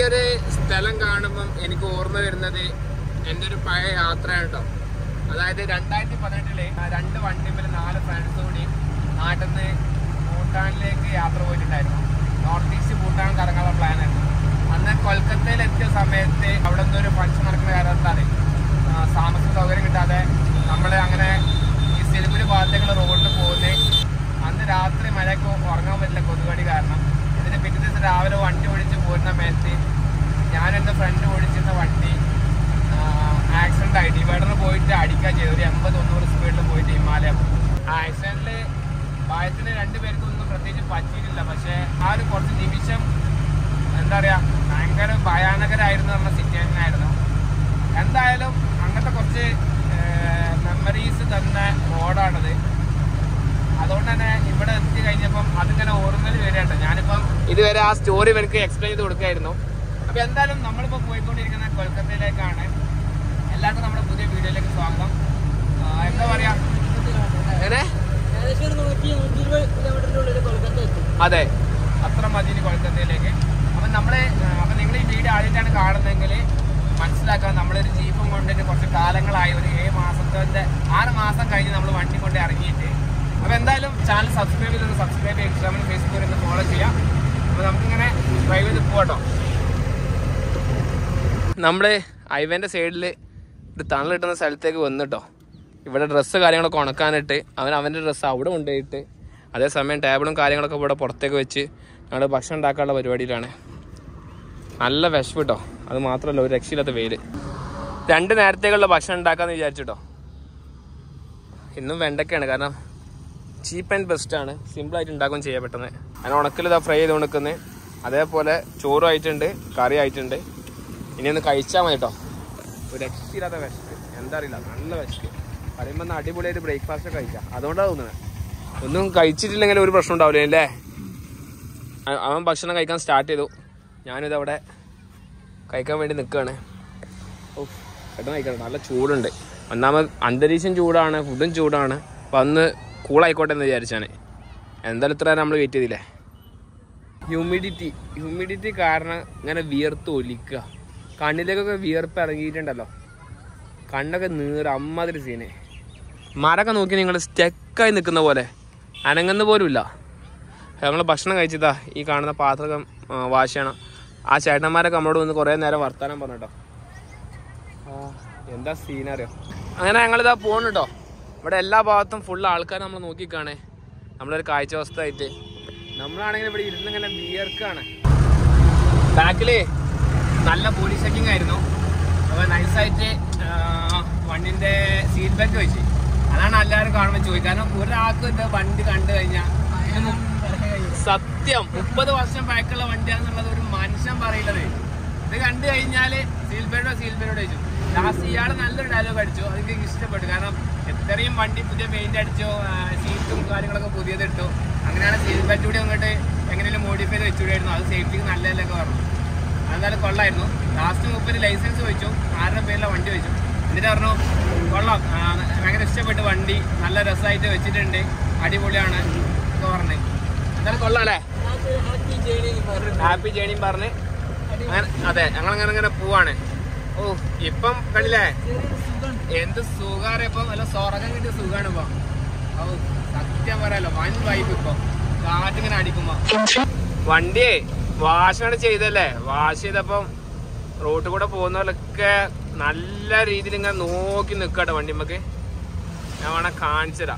ഒരു സ്ഥലം കാണുമ്പം എനിക്ക് ഓർമ്മ വരുന്നത് എൻ്റെ ഒരു പഴയ യാത്രയാണ് കേട്ടോ അതായത് രണ്ടായിരത്തി പതിനെട്ടില് രണ്ട് വണ്ടിമ്മൽ നാല് ഫ്രണ്ട്സ് കൂടി നാട്ടിൽ നിന്ന് ഭൂട്ടാനിലേക്ക് യാത്ര പോയിട്ടുണ്ടായിരുന്നു നോർത്ത് ഈസ്റ്റ് ഭൂട്ടാൻ കറങ്ങാനുള്ള പ്ലാനായിരുന്നു അന്ന് കൊൽക്കത്തയിൽ എത്തിയ സമയത്ത് അവിടെ എന്തോ ഒരു ഫംഗ്ഷൻ നടക്കുന്ന കാരണത്താല് ആ, താമസ സൗകര്യം കിട്ടാതെ നമ്മൾ അങ്ങനെ ഈ സിലിഗുരി ഭാഗത്തേക്കുള്ള റോഡിൽ പോകുന്നത് അന്ന് രാത്രി മഴയ്ക്ക് ഉറങ്ങാൻ പറ്റില്ല കൊതുകടി കാരണം ഇതിന് പിറ്റേ ദിവസം രാവിലെ വണ്ടി ഓടിച്ച് പോരുന്ന മേത്ത് ഞാൻ എൻ്റെ ഫ്രണ്ട് ഓടിച്ചിരുന്ന വണ്ടി ആക്സിഡന്റ് ആയി ഡിവൈഡറിൽ പോയിട്ട് അടിക്കാൻ ചെയ്തു ഒരു എൺപത് തൊണ്ണൂറ് സ്പീഡിൽ പോയിട്ട് ഹിമാലയം ആ ആക്സിഡന്റിൽ ഭയത്തിന് രണ്ടുപേർക്കും ഒന്നും പ്രത്യേകിച്ച് പറ്റിയിട്ടില്ല പക്ഷേ ആ ഒരു കുറച്ച് നിമിഷം എന്താ പറയാ ഭയങ്കര ഭയാനകരായിരുന്നു പറഞ്ഞ സിറ്റുവേഷൻ ആയിരുന്നു എന്തായാലും അങ്ങനത്തെ കുറച്ച് മെമ്മറീസ് തന്ന റോഡാണത് അതുകൊണ്ട് തന്നെ ഇവിടെ എത്തി കഴിഞ്ഞപ്പം അതിങ്ങനെ ഓർമ്മയിൽ വരികട്ടോ ഞാനിപ്പം ഇതുവരെ ആ സ്റ്റോറി എനിക്ക് എക്സ്പ്ലെയിൻ ചെയ്ത് കൊടുക്കായിരുന്നു അപ്പൊ എന്തായാലും നമ്മളിപ്പോ പോയിക്കൊണ്ടിരിക്കുന്ന കൊൽക്കത്തയിലേക്കാണ് എല്ലാവർക്കും നമ്മുടെ പുതിയ വീഡിയോയിലേക്ക് സ്വാഗതം ആ, എന്താ പറയാ എങ്ങനെ ഏകദേശം ഒരു നൂറ്റി നൂറ്റി ഇരുപത് കിലോമീറ്ററിന്റെ ഉള്ളിൽ കൊൽക്കത്ത എത്തും അതെ അത്ര മതി ഇനി കൊൽക്കത്തയിലേക്ക് അപ്പം നമ്മൾ അപ്പം നിങ്ങൾ ഈ വീഡിയോ ആദ്യമായിട്ടാണ് കാണുന്നതെങ്കിൽ മനസ്സിലാക്കാൻ നമ്മളൊരു ജീപ്പും കൊണ്ടിട്ട് കുറച്ച് കാലങ്ങളായി ഒരു ഏഴ് മാസത്തെ ആറ് മാസം കഴിഞ്ഞ് നമ്മൾ വണ്ടി കൊണ്ട് ഇറങ്ങിയിട്ട് അപ്പോൾ എന്തായാലും ചാനൽ സബ്സ്ക്രൈബ് ചെയ്ത് സബ്സ്ക്രൈബ് ചെയ്യുക ഇൻസ്റ്റാഗ്രാമിൽ ഫേസ്ബുക്കിൽ ഒന്ന് ഫോളോ ചെയ്യാം അപ്പോൾ നമുക്കിങ്ങനെ ഡ്രൈവ് ചെയ്ത് പോകട്ടോ നമ്മൾ ഹൈവേൻ്റെ സൈഡിൽ ഒരു തണൽ കിട്ടുന്ന സ്ഥലത്തേക്ക് വന്നിട്ടോ ഇവിടെ ഡ്രസ്സ് കാര്യങ്ങളൊക്കെ ഉണക്കാനിട്ട് അവൻ അവൻ്റെ ഡ്രസ്സ് അവിടെ കൊണ്ടുപോയിട്ട് അതേസമയം ടേബിളും കാര്യങ്ങളൊക്കെ ഇവിടെ പുറത്തേക്ക് വെച്ച് ഞങ്ങൾ ഭക്ഷണം ഉണ്ടാക്കാനുള്ള പരിപാടിയിലാണ് നല്ല വിശപ്പ് കേട്ടോ അത് മാത്രമല്ല ഒരു രക്ഷയില്ലാത്ത വെയിൽ രണ്ട് നേരത്തേക്കുള്ള ഭക്ഷണം ഉണ്ടാക്കാമെന്ന് വിചാരിച്ചിട്ടോ ഇന്നും വെണ്ടയ്ക്കാണ് കാരണം ചീപ്പ് ആൻഡ് ബെസ്റ്റ് ആണ് സിമ്പിളായിട്ട് ഉണ്ടാക്കുകയും ചെയ്യാൻ പെട്ടെന്ന് അതിന് ഉണക്കൽ ഇതാ ഫ്രൈ ചെയ്ത് കൊടുക്കുന്നത് അതേപോലെ ചോറും ആയിട്ടുണ്ട് കറി ആയിട്ടുണ്ട് ഇനി ഒന്ന് കഴിച്ചാൽ മതി കേട്ടോ ഒരു രക്ഷയില്ലാത്ത വിശക്ക് എന്താ അറിയില്ല നല്ല വിശക്ക് പറയുമ്പോൾ ഒന്ന് അടിപൊളിയായിട്ട് ബ്രേക്ക്ഫാസ്റ്റ് ഒക്കെ കഴിക്കാം അതുകൊണ്ടാണ് തോന്നുന്നത് ഒന്നും കഴിച്ചിട്ടില്ലെങ്കിൽ ഒരു പ്രശ്നം ഉണ്ടാവില്ല അല്ലേ അ- അവൻ ഭക്ഷണം കഴിക്കാൻ സ്റ്റാർട്ട് ചെയ്തു ഞാനിത് അവിടെ കഴിക്കാൻ വേണ്ടി നിൽക്കുകയാണ് ഓ പെട്ടെന്ന് കഴിക്കണം നല്ല ചൂടുണ്ട് ഒന്നാമത് അന്തരീക്ഷം ചൂടാണ് ഫുഡും ചൂടാണ് അപ്പം അന്ന് കൂളായിക്കോട്ടെ എന്ന് വിചാരിച്ചാണ് എന്തായാലും ഇത്ര നമ്മൾ വെയിറ്റ് ചെയ്തില്ലേ ഹ്യൂമിഡിറ്റി ഹ്യൂമിഡിറ്റി കാരണം ഇങ്ങനെ വിയർത്ത് ഒലിക്കുക കണ്ണിലേക്കൊക്കെ വിയർപ്പ് ഇറങ്ങിയിട്ടുണ്ടല്ലോ കണ്ണൊക്കെ നീറ് അമ്മാതിരി സീന് മരമൊക്കെ നോക്കി നിങ്ങൾ സ്റ്റെക്കായി നിൽക്കുന്ന പോലെ അനങ്ങുന്ന പോലും ഇല്ല ഞങ്ങൾ ഭക്ഷണം കഴിച്ചതാ ഈ കാണുന്ന പാത്രം വാഷ് ചെയ്യണം ആ ചേട്ടന്മാരൊക്കെ നമ്മളോട് വന്ന് കുറേ നേരം വർത്താനം പറഞ്ഞിട്ടോ ആ, എന്താ സീനറിയോ അങ്ങനെ ഞങ്ങളിതാ പോകണം കേട്ടോ ഇവിടെ എല്ലാ ഭാഗത്തും ഫുൾ ആൾക്കാർ നമ്മൾ നോക്കിക്കാണേ നമ്മളൊരു കാഴ്ച വസ്തുവായിട്ട് നമ്മളാണെങ്കിൽ ഇവിടെ ഇരുന്ന് ഇങ്ങനെ വിയർക്കാണ് ബാക്കില് നല്ല പോലീസ് ചെക്കിംഗ് ആയിരുന്നു അപ്പോൾ നൈസായിട്ട് വണ്ടിന്റെ സീറ്റ് ബെൽറ്റ് വെച്ച് അതാണ് എല്ലാവരും കാണുമ്പോൾ ചോദിക്കുക കാരണം ഒരാൾക്ക് ഇത് വണ്ടി കണ്ടു കഴിഞ്ഞാൽ സത്യം മുപ്പത് വർഷം പഴക്കമുള്ള വണ്ടിയാണെന്നുള്ളത് ഒരു മനുഷ്യൻ പറയുന്നത് ഇത് കണ്ടു കഴിഞ്ഞാല് സീൽ ബെൽറ്റോ സീൽ ബെൽറ്റോ ചോദിച്ചു ലാസ്റ്റ് ഇയാൾ നല്ലൊരു ഡയലോഗ് അടിച്ചു അത് എനിക്ക് ഇഷ്ടപ്പെട്ടു കാരണം എത്രയും വണ്ടി പുതിയ പെയിന്റ് അടിച്ചു സീറ്റും കാര്യങ്ങളൊക്കെ പുതിയത് ഇട്ടു അങ്ങനെയാണ് സീൽ ബെൽറ്റ് കൂടി അങ്ങോട്ട് എങ്ങനെയും മോഡിഫൈ ചെയ്ത് വെച്ചുകൂടായിരുന്നു അത് സേഫ്റ്റിക്ക് നല്ലതല്ലൊക്കെ പറഞ്ഞു അതെന്തായാലും കൊള്ളായിരുന്നു ലാസ്റ്റ് മുപ്പത് ലൈസൻസ് ചോദിച്ചു ആരുടെ പേരിലെ വണ്ടി വെച്ചു എന്നിട്ട് പറഞ്ഞു കൊള്ളാം ആ, ഭയങ്കര ഇഷ്ടപ്പെട്ടു വണ്ടി നല്ല രസമായിട്ട് വെച്ചിട്ടുണ്ട് അടിപൊളിയാണ് ഒക്കെ പറഞ്ഞു എന്തായാലും കൊള്ളാം അല്ലേ ഹാപ്പി ജേണി പറഞ്ഞു ഹാപ്പി ജേണിയും പറഞ്ഞ് അങ്ങനെ അതെ ഞങ്ങൾ അങ്ങനെ അങ്ങനെ പോവാണ് ഓ ഇപ്പം കണ്ടില്ലേ എന്ത് സുഖാണ് ഇപ്പം നല്ല സ്വർഗം കിട്ടിയ സുഖാണ് ഇപ്പൊ ഓ സത്യം പറയാലോ വൻ വൈബ് ഇപ്പൊ കാറ്റിങ്ങനെ അടിക്കുമ്പോ വണ്ടിയെ വാഷാണ് ചെയ്തല്ലേ വാഷ് ചെയ്തപ്പം റോട്ടിൽ കൂടെ പോകുന്നവരൊക്കെ നല്ല രീതിയിൽ ഇങ്ങനെ നോക്കി നിൽക്കട്ടെ വണ്ടി നമുക്ക് ഞാൻ വേണേ കാണിച്ചുതരാം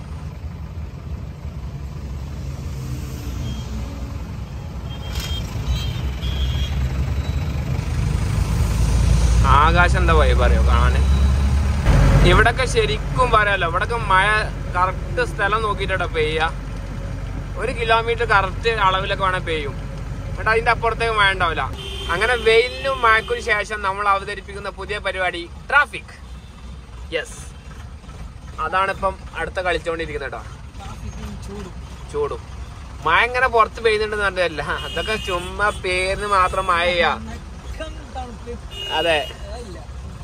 ആകാശം എന്താ വൈബ് അറിയോ കാണാൻ ഇവിടൊക്കെ ശരിക്കും പറയാലോ ഇവിടൊക്കെ മഴ കറക്റ്റ് സ്ഥലം നോക്കിയിട്ടോ പെയ്യ ഒരു കിലോമീറ്റർ കറക്റ്റ് അളവിലൊക്കെ വേണേൽ പെയ്യും എന്നിട്ട് അതിന്റെ അപ്പുറത്തേക്ക് മഴ ഉണ്ടാവില്ല അങ്ങനെ വെയിലിനും മഴക്കും ശേഷം നമ്മൾ അവതരിപ്പിക്കുന്ന പുതിയ പരിപാടി ട്രാഫിക് യെസ് അതാണ് ഇപ്പം അടുത്ത കളിച്ചുകൊണ്ടിരിക്കുന്നത് കേട്ടോ ചൂടും ചൂടും മഴ ഇങ്ങനെ പുറത്ത് പെയ്യുന്നുണ്ടെന്ന് പറഞ്ഞതല്ല അതൊക്കെ ചുമ്മാ പേരിന് മാത്രം മഴയാ നക്കം തണുപ്പ് അതെ ഇല്ല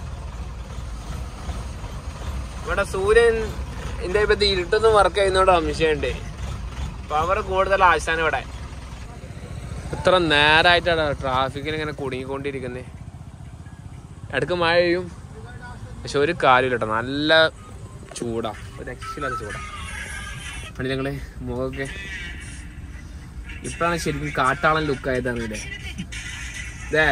ഇവിടെ സൂര്യൻ ഇതിന്റെ ഇപ്പത്തെ ഇരുട്ടൊന്നും വർക്ക് ചെയ്യുന്നോണ്ട് സംശയമുണ്ട് പവർ കൂടുതൽ ആശാനം ഇവിടെ ഇത്ര നേരമായിട്ടാണ് ട്രാഫിക്കിൽ ഇങ്ങനെ കുടുങ്ങിക്കൊണ്ടിരിക്കുന്നത് ഇടയ്ക്ക് മഴ പെയ്യും പക്ഷെ ഒരു കാര്യമില്ല കേട്ടോ നല്ല ചൂടാ ഒരു രക്ഷയില്ലാത്ത ചൂടാ പണി ഞങ്ങള് മുഖമൊക്കെ ഇപ്പോഴാണ് ശരിക്കും കാട്ടാളൻ ലുക്കായതാണ് ഇവിടെ ഇതേ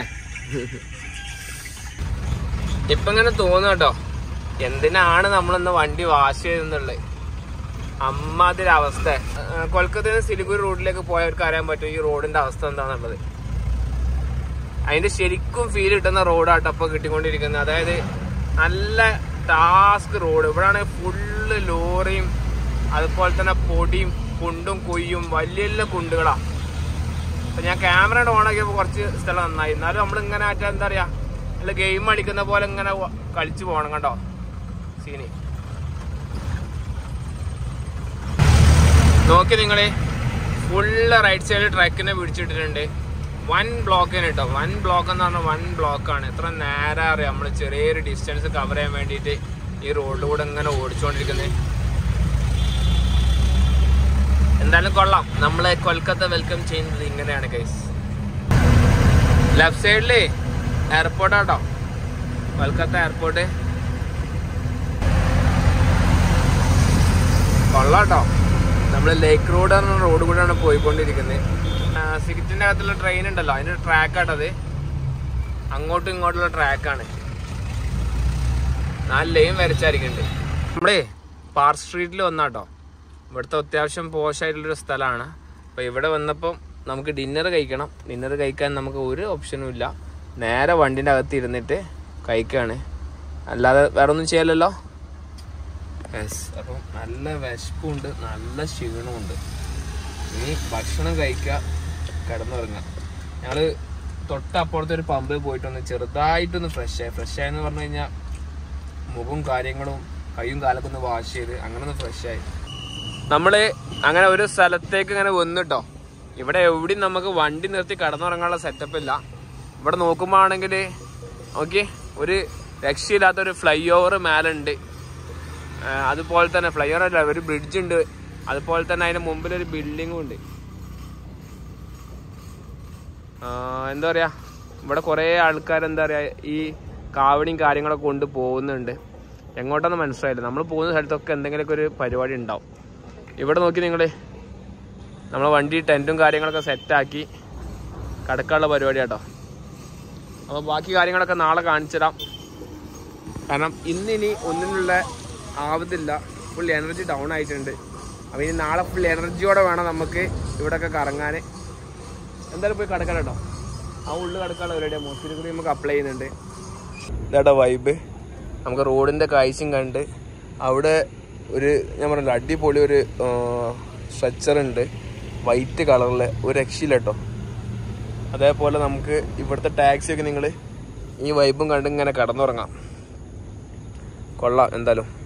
ഇപ്പൊ ഇങ്ങനെ തോന്നുന്നു കേട്ടോ എന്തിനാണ് നമ്മളിന്ന് വണ്ടി വാഷ് ചെയ്തെന്നുള്ളത് അമ്മാതിരി അവസ്ഥ ഏഹ് കൊൽക്കത്തയിൽ നിന്ന് സിലിഗുരി റോഡിലേക്ക് പോയവർക്ക് അറിയാൻ പറ്റും ഈ റോഡിന്റെ അവസ്ഥ എന്താണെന്നുള്ളത് അതിന്റെ ശരിക്കും ഫീൽ കിട്ടുന്ന റോഡാട്ടോ ഇപ്പൊ കിട്ടിക്കൊണ്ടിരിക്കുന്നത് അതായത് നല്ല ടാസ്ക് റോഡ് ഇവിടെയാണ് ഫുള്ള് ലോറിയും അതുപോലെ തന്നെ പൊടിയും കുണ്ടും കൊയ്യും വലിയ വലിയ കുണ്ടുകളാ അപ്പൊ ഞാൻ ക്യാമറയുടെ ഓൺ ആക്കിയപ്പോ കുറച്ച് സ്ഥലം നന്നായി എന്നാലും നമ്മൾ ഇങ്ങനെ മറ്റേ എന്താ പറയാ നല്ല ഗെയിം കളിക്കുന്ന പോലെ ഇങ്ങനെ വ- കളിച്ചു പോകണം കണ്ടോ സീന് നോക്കി നിങ്ങളെ ഫുള്ള് റൈറ്റ് സൈഡ് ട്രക്കിനെ പിടിച്ചിട്ടിട്ടുണ്ട് വൺ ബ്ലോക്കിന് കേട്ടോ വൺ ബ്ലോക്ക് എന്ന് പറഞ്ഞാൽ വൺ ബ്ലോക്കാണ് എത്ര നേരം അറിയാം നമ്മൾ ചെറിയൊരു ഡിസ്റ്റൻസ് കവർ ചെയ്യാൻ വേണ്ടിയിട്ട് ഈ റോഡിലൂടെ ഇങ്ങനെ ഓടിച്ചുകൊണ്ടിരിക്കുന്നത് എന്തായാലും കൊള്ളാം നമ്മളെ കൊൽക്കത്ത വെൽക്കം ചെയ്യുന്നത് ഇങ്ങനെയാണ് ഗൈസ് ലെഫ്റ്റ് സൈഡില് എയർപോർട്ടാട്ടോ കൊൽക്കത്ത എയർപോർട്ട് കൊള്ളാട്ടോ നമ്മൾ ലേക്ക് റോഡ് എന്ന റോഡ് കൂടെയാണ് പോയിക്കൊണ്ടിരിക്കുന്നത് സിഗറ്റിന്റെ അകത്തുള്ള ട്രെയിൻ ഉണ്ടല്ലോ അതിന്റെ ട്രാക്കാട്ടത് അങ്ങോട്ടും ഇങ്ങോട്ടുള്ള ട്രാക്കാണ് നാല് ലൈൻ വരച്ചായിരിക്കുന്നുണ്ട് നമ്മളേ പാർക്ക് സ്ട്രീറ്റിൽ വന്നാട്ടോ ഇവിടുത്തെ അത്യാവശ്യം പോഷായിട്ടുള്ളൊരു സ്ഥലമാണ് അപ്പോൾ ഇവിടെ വന്നപ്പം നമുക്ക് ഡിന്നർ കഴിക്കണം ഡിന്നർ കഴിക്കാൻ നമുക്ക് ഒരു ഓപ്ഷനും ഇല്ല നേരെ വണ്ടിൻ്റെ അകത്ത് ഇരുന്നിട്ട് കഴിക്കുകയാണ് അല്ലാതെ വേറെ ഒന്നും ചെയ്യലല്ലോ യെസ് അപ്പം നല്ല വിശപ്പുണ്ട് നല്ല ക്ഷീണമുണ്ട് ഇനി ഭക്ഷണം കഴിക്കുക കിടന്നുറങ്ങുക ഞങ്ങൾ തൊട്ടപ്പുറത്തെ ഒരു പമ്പിൽ പോയിട്ടൊന്ന് ചെറുതായിട്ടൊന്ന് ഫ്രഷ് ആയി ഫ്രഷ് ആയെന്ന് പറഞ്ഞു കഴിഞ്ഞാൽ മുഖവും കാര്യങ്ങളും കൈയും കാലൊക്കെ ഒന്ന് വാഷ് ചെയ്ത് അങ്ങനെ ഒന്ന് ഫ്രഷ് ആയി നമ്മള് അങ്ങനെ ഒരു സ്ഥലത്തേക്ക് ഇങ്ങനെ വന്നിട്ടോ ഇവിടെ എവിടെയും നമുക്ക് വണ്ടി നിർത്തി കടന്നുറങ്ങാനുള്ള സെറ്റപ്പ് ഇല്ല ഇവിടെ നോക്കുമ്പോൾ ആണെങ്കിൽ ഓക്കെ ഒരു രക്ഷയില്ലാത്ത ഒരു ഫ്ലൈ ഓവർ മേലുണ്ട് ആ, അതുപോലെ തന്നെ ഫ്ലൈ ഓവർ അല്ല ഒരു ബ്രിഡ്ജ് ഉണ്ട് അതുപോലെ തന്നെ അതിന്റെ മുമ്പിൽ ഒരു ബിൽഡിങ്ങും ഉണ്ട് ആ, എന്താ പറയാ ഇവിടെ കുറേ ആൾക്കാർ എന്താ പറയാ ഈ കാവടിയും കാര്യങ്ങളൊക്കെ കൊണ്ട് പോകുന്നുണ്ട് എങ്ങോട്ടാന്ന് മനസ്സിലായില്ല നമ്മൾ പോകുന്ന സ്ഥലത്തൊക്കെ എന്തെങ്കിലുമൊക്കെ ഒരു പരിപാടി ഉണ്ടാവും ഇവിടെ നോക്കി നിങ്ങൾ നമ്മളെ വണ്ടി ടെൻറ്റും കാര്യങ്ങളൊക്കെ സെറ്റാക്കി കടക്കാനുള്ള പരിപാടി കേട്ടോ അപ്പോൾ ബാക്കി കാര്യങ്ങളൊക്കെ നാളെ കാണിച്ചുതരാം കാരണം ഇന്നിനി ഒന്നിനുള്ള ആവതില്ല ഫുൾ എനർജി ഡൗൺ ആയിട്ടുണ്ട് അപ്പോൾ ഇനി നാളെ ഫുൾ എനർജിയോടെ വേണം നമുക്ക് ഇവിടെയൊക്കെ കറങ്ങാൻ എന്തായാലും പോയി കടക്കാൻ കേട്ടോ ആ ഉള്ളിൽ കടക്കാനുള്ള പരിപാടിയാണ് മോസ്റ്റിൽ കൂടി നമുക്ക് അപ്ലൈ ചെയ്യുന്നുണ്ട് ഇതാട്ടോ വൈബ് നമുക്ക് റോഡിൻ്റെ കാഴ്ചയും കണ്ട് അവിടെ ഒരു ഞാൻ പറഞ്ഞില്ല അടിപൊളി ഒരു സ്ട്രക്ചർ ഉണ്ട് വൈറ്റ് കളറിൽ ഒരു രക്ഷയില്ല കേട്ടോ അതേപോലെ നമുക്ക് ഇവിടുത്തെ ടാക്സി ഒക്കെ നിങ്ങൾ ഈ വൈബും കണ്ട് ഇങ്ങനെ കടന്നുറങ്ങാം കൊള്ളാം എന്തായാലും